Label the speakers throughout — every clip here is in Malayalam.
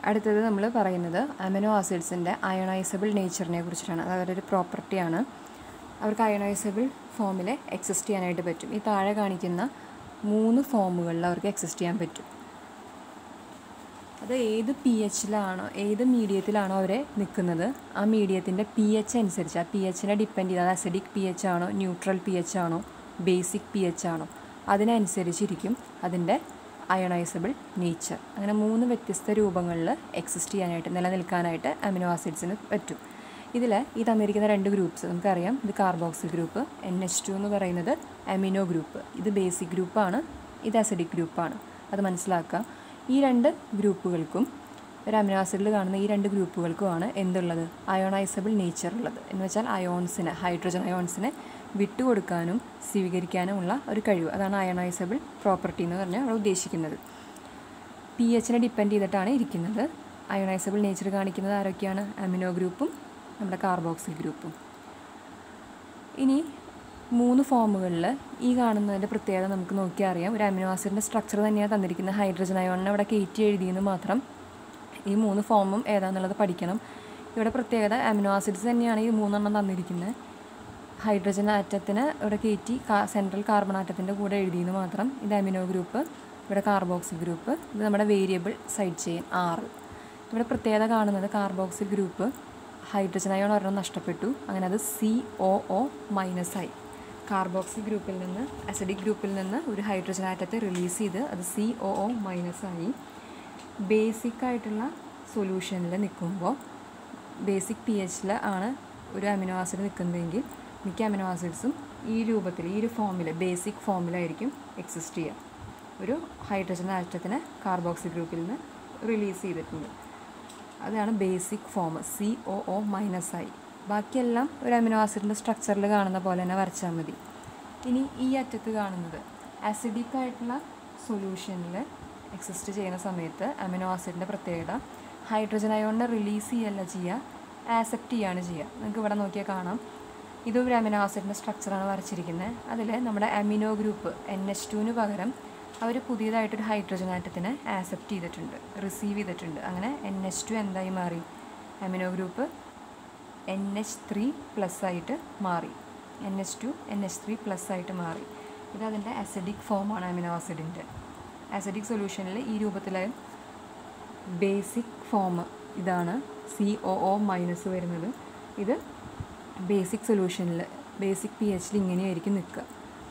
Speaker 1: അടുത്തത് നമ്മൾ പറയുന്നത് അമിനോ ആസിഡ്സിൻ്റെ അയണൈസബിൾ നേച്ചറിനെ കുറിച്ചിട്ടാണ് അത് അവരുടെ ഒരു പ്രോപ്പർട്ടിയാണ് അവർക്ക് അയണൈസബിൾ ഫോമിൽ എക്സിസ്റ്റ് ചെയ്യാനായിട്ട് പറ്റും ഈ താഴെ കാണിക്കുന്ന മൂന്ന് ഫോമുകളിൽ അവർക്ക് എക്സിസ്റ്റ് ചെയ്യാൻ പറ്റും അത് ഏത് പി എച്ചിലാണോ ഏത് മീഡിയത്തിലാണോ അവർ നിൽക്കുന്നത് ആ മീഡിയത്തിൻ്റെ പി എച്ച് അനുസരിച്ച് ആ പി എച്ചിനെ ഡിപ്പെൻഡ് ചെയ്ത് അത് അസിഡിക് പി എച്ച് ആണോ ന്യൂട്രൽ പി എച്ച് ആണോ ബേസിക് പി എച്ച് ആണോ അതിനനുസരിച്ചിരിക്കും അതിൻ്റെ അയണൈസബിൾ നേച്ചർ അങ്ങനെ മൂന്ന് വ്യത്യസ്ത രൂപങ്ങളിൽ എക്സിസ്റ്റ് ചെയ്യാനായിട്ട് നിലനിൽക്കാനായിട്ട് അമിനോ ആസിഡ്സിന് പറ്റും ഇതിൽ ഈ തന്നിരിക്കുന്ന രണ്ട് ഗ്രൂപ്പ്സ് നമുക്കറിയാം ഇത് carboxyl group N H two എന്ന് പറയുന്നത് അമിനോ ഗ്രൂപ്പ് ഇത് ബേസിക് ഗ്രൂപ്പാണ് ഇത് അസിഡിക് ഗ്രൂപ്പാണ് അത് മനസ്സിലാക്കുക ഈ രണ്ട് ഗ്രൂപ്പുകൾക്കും ഒരു അമിനോ ആസിഡിൽ കാണുന്ന ഈ രണ്ട് ഗ്രൂപ്പുകൾക്കുമാണ് എന്തുള്ളത് അയോണൈസബിൾ നേച്ചർ ഉള്ളത് എന്ന് വെച്ചാൽ അയോൺസിനെ ഹൈഡ്രജൻ അയോൺസിനെ വിട്ടുകൊടുക്കാനും സ്വീകരിക്കാനുമുള്ള ഒരു കഴിവ് അതാണ് അയണൈസബിൾ പ്രോപ്പർട്ടി എന്ന് പറഞ്ഞാൽ അവിടെ ഉദ്ദേശിക്കുന്നത് പി എച്ചിനെ ഡിപ്പെൻഡ് ചെയ്തിട്ടാണ് ഇരിക്കുന്നത് അയണൈസബിൾ നേച്ചർ കാണിക്കുന്നത് ആരൊക്കെയാണ് അമിനോ ഗ്രൂപ്പും നമ്മുടെ കാർബോക്സിൽ ഗ്രൂപ്പും ഇനി മൂന്ന് ഫോമുകളിൽ ഈ കാണുന്നതിൻ്റെ പ്രത്യേകത നമുക്ക് നോക്കിയാൽ അറിയാം ഒരു അമിനോ ആസിഡിൻ്റെ സ്ട്രക്ചർ തന്നെയാണ് തന്നിരിക്കുന്നത് ഹൈഡ്രജൻ അയോണിനെ അവിടെ കയറ്റി എഴുതിയെന്ന് മാത്രം ഈ മൂന്ന് ഫോമും ഏതാണെന്നുള്ളത് പഠിക്കണം ഇവിടെ പ്രത്യേകത അമിനോ ആസിഡ്സ് തന്നെയാണ് ഈ മൂന്നെണ്ണം തന്നിരിക്കുന്നത് ഹൈഡ്രജൻ ആറ്റത്തിന് ഇവിടെ കയറ്റി സെൻട്രൽ കാർബൺ ആറ്റത്തിൻ്റെ കൂടെ എഴുതിയെന്ന് മാത്രം ഇത് അമിനോ ഗ്രൂപ്പ് ഇവിടെ കാർബോക്സിൽ ഗ്രൂപ്പ് ഇത് നമ്മുടെ വേരിയബിൾ സൈഡ് ചെയിൻ ആറ് ഇവിടെ പ്രത്യേകത കാണുന്നത് കാർബോക്സിൽ ഗ്രൂപ്പ് ഹൈഡ്രജൻ അയോൺ ഒരെണ്ണം നഷ്ടപ്പെട്ടു അങ്ങനെ അത് സി ഒ ഒ മൈനസ് ആയി കാർബോക്സിൽ ഗ്രൂപ്പിൽ നിന്ന് അസിഡിക് ഗ്രൂപ്പിൽ നിന്ന് ഒരു ഹൈഡ്രജൻ ആറ്റത്തെ റിലീസ് ചെയ്ത് അത് സി ഒ ഒ മൈനസ് ആയി ബേസിക് ആയിട്ടുള്ള സൊല്യൂഷനിൽ നിൽക്കുമ്പോൾ ബേസിക് പി എച്ചിൽ ആണ് ഒരു അമിനോ ആസിഡ് നിൽക്കുന്നതെങ്കിൽ മിക്ക അമിനോ ആസിഡ്സും ഈ രൂപത്തിൽ ഈ ഒരു ഫോമിൽ ബേസിക് ഫോമിലായിരിക്കും എക്സിസ്റ്റ് ചെയ്യുക ഒരു ഹൈഡ്രജൻ ആറ്റത്തിനെ കാർബോക്സി ഗ്രൂപ്പിൽ നിന്ന് റിലീസ് ചെയ്തിട്ടുണ്ട് അതാണ് basic form C O O minus ആയി ബാക്കിയെല്ലാം ഒരു അമിനോ ആസിഡിൻ്റെ സ്ട്രക്ചറിൽ കാണുന്ന പോലെ തന്നെ വരച്ചാൽ മതി ഇനി ഈ അറ്റത്ത് കാണുന്നത് ആസിഡിക് ആയിട്ടുള്ള സൊല്യൂഷനിൽ എക്സിസ്റ്റ് ചെയ്യുന്ന സമയത്ത് അമിനോ ആസിഡിൻ്റെ പ്രത്യേകത ഹൈഡ്രജൻ അയോണിനെ റിലീസ് ചെയ്യല്ല ചെയ്യുക ആക്സെപ്റ്റ് ചെയ്യാണ് ചെയ്യുക നിങ്ങൾക്ക് ഇവിടെ നോക്കിയാൽ കാണാം ഇത് ഒരു അമിനോ ആസിഡിൻ്റെ സ്ട്രക്ചറാണ് വരച്ചിരിക്കുന്നത് അതിൽ നമ്മുടെ അമിനോ ഗ്രൂപ്പ് എൻ എച്ച് ടുവിന് പകരം അവർ പുതിയതായിട്ടൊരു ഹൈഡ്രജൻ ആറ്റത്തിനെ ആക്സെപ്റ്റ് ചെയ്തിട്ടുണ്ട് റിസീവ് ചെയ്തിട്ടുണ്ട് അങ്ങനെ എൻ എച്ച് ടു എന്തായി മാറി amino group N H three plus ആയിട്ട് മാറി N H two N H three plus ആയിട്ട് മാറി ഇത് അതിൻ്റെ അസിഡിക് ഫോമാണ് അമിനോ ആസിഡിൻ്റെ ആസിഡിക് സൊല്യൂഷനിൽ ഈ രൂപത്തിൽ ബേസിക് ഫോം ഇതാണ് സി ഒ ഒ മൈനസ് വരുന്നത് ഇത് ബേസിക് സൊല്യൂഷനിൽ ബേസിക് പി എച്ചിൽ ഇങ്ങനെയായിരിക്കും നിൽക്കുക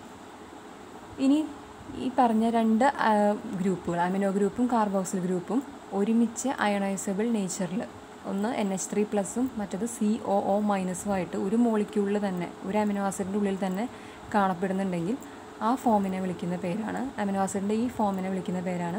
Speaker 1: ഇനി ഈ പറഞ്ഞ രണ്ട് ഗ്രൂപ്പുകൾ അമിനോ ഗ്രൂപ്പും കാർബോക്സിൽ ഗ്രൂപ്പും ഒരുമിച്ച് അയണൈസബിൾ നേച്ചറിൽ ഒന്ന് എൻ എച്ച് ത്രീ പ്ലസും മറ്റത് സി ഒ ഒ മൈനസുമായിട്ട് ഒരു മോളിക്യൂളിൽ തന്നെ ഒരു അമിനോ ആസിഡിൻ്റെ ഉള്ളിൽ തന്നെ കാണപ്പെടുന്നുണ്ടെങ്കിൽ ആ ഫോമിനെ വിളിക്കുന്ന പേരാണ് അമിനോ ആസിഡിൻ്റെ ഈ ഫോമിനെ വിളിക്കുന്ന പേരാണ്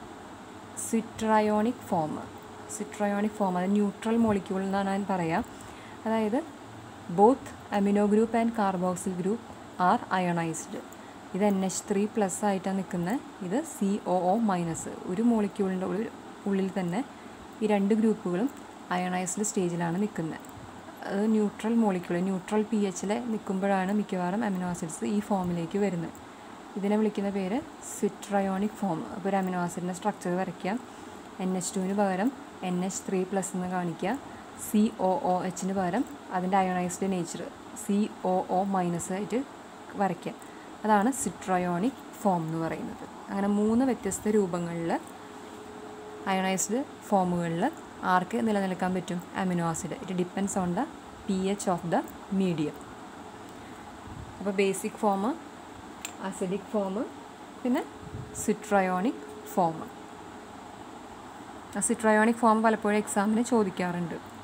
Speaker 1: സിട്രയോണിക് ഫോം സിട്രയോണിക് ഫോം അത് ന്യൂട്രൽ മോളിക്യൂൾ എന്നാണ് ഞാൻ പറയുക അതായത് both amino group and carboxyl group are ionised ഇത് എൻ എച്ച് ത്രീ പ്ലസ് ആയിട്ടാണ് നിൽക്കുന്നത് ഇത് സി ഒ ഒ മൈനസ് ഒരു മോളിക്യൂളിൻ്റെ ഉള്ളിൽ ഉള്ളിൽ തന്നെ ഈ രണ്ട് ഗ്രൂപ്പുകളും അയണൈസ്ഡ് സ്റ്റേജിലാണ് നിൽക്കുന്നത് അത് ന്യൂട്രൽ മോളിക്യൂൾ ന്യൂട്രൽ പി എച്ചിൽ നിൽക്കുമ്പോഴാണ് മിക്കവാറും അമിനോ ആസിഡ്സ് ഈ ഫോമിലേക്ക് വരുന്നത് ഇതിനെ വിളിക്കുന്ന പേര് സിട്രയോണിക് ഫോം അപ്പോൾ ഒരു അമിനോ ആസിഡിൻ്റെ സ്ട്രക്ചർ വരയ്ക്കുക എൻ എച്ച് ടുവിന് പകരം എൻ എച്ച് ത്രീ പ്ലസ് എന്ന് കാണിക്കുക സി ഒ ഒ എച്ചിന് പകരം അതിൻ്റെ ionised nature C O O minus ആയിട്ട് വരയ്ക്കുക അതാണ് സിട്രയോണിക് ഫോം എന്ന് പറയുന്നത് അങ്ങനെ മൂന്ന് വ്യത്യസ്ത രൂപങ്ങളിൽ അയണൈസ്ഡ് ഫോമുകളിൽ ആർക്ക് നിലനിൽക്കാൻ പറ്റും amino acid it depends on the P H of the medium അപ്പോൾ ബേസിക് ഫോം അസിഡിക് ഫോം പിന്നെ സിട്രയോണിക് ഫോം ആ സിട്രയോണിക് ഫോം പലപ്പോഴും എക്സാമിന് ചോദിക്കാറുണ്ട്